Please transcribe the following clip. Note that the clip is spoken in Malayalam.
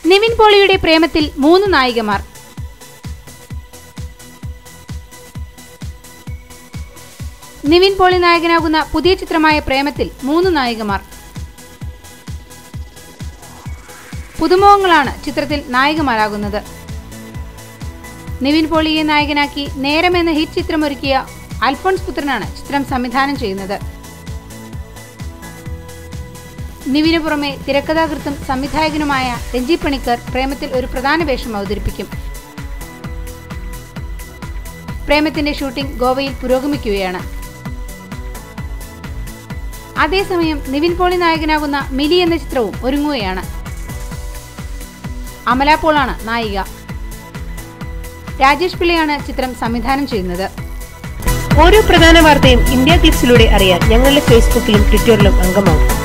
നിവിൻ പോളിയുടെ പ്രേമത്തിൽ മൂന്ന് നായികമാർ നിവിൻ പോളി നായകനാകുന്ന പുതിയ ചിത്രമായ പ്രേമത്തിൽ മൂന്ന് നായികമാർ പുതുമുഖങ്ങളാണ് ചിത്രത്തിൽ നായികമാരാകുന്നത് നിവിൻ പോളിയെ നായകനാക്കി നേരം എന്ന ഹിറ്റ് ചിത്രമൊരുക്കിയ അൽഫോൺസ് പുത്രനാണ് ചിത്രം സംവിധാനം ചെയ്യുന്നത് നിവിന് പുറമെ തിരക്കഥാകൃത്തും സംവിധായകനുമായ രഞ്ജി പണിക്കർ പ്രേമത്തിൽ ഒരു പ്രധാന വേഷം അവതരിപ്പിക്കും പ്രേമത്തിന്റെ ഷൂട്ടിംഗ് ഗോവയിൽ പുരോഗമിക്കുകയാണ് അതേസമയം നിവിൻ പോളി നായകനാകുന്ന മിലി എന്ന ചിത്രവും ഒരുങ്ങുകയാണ് അമല പോളാണ് നായിക രാജേഷ് പിള്ളയാണ് ചിത്രം സംവിധാനം ചെയ്യുന്നത് ഓരോ പ്രധാന വാർത്തയും ഇന്ത്യ ക്ലിപ്സിലൂടെ അറിയാൻ ഞങ്ങളുടെ ഫേസ്ബുക്കിലും ട്വിറ്ററിലും അംഗമാകും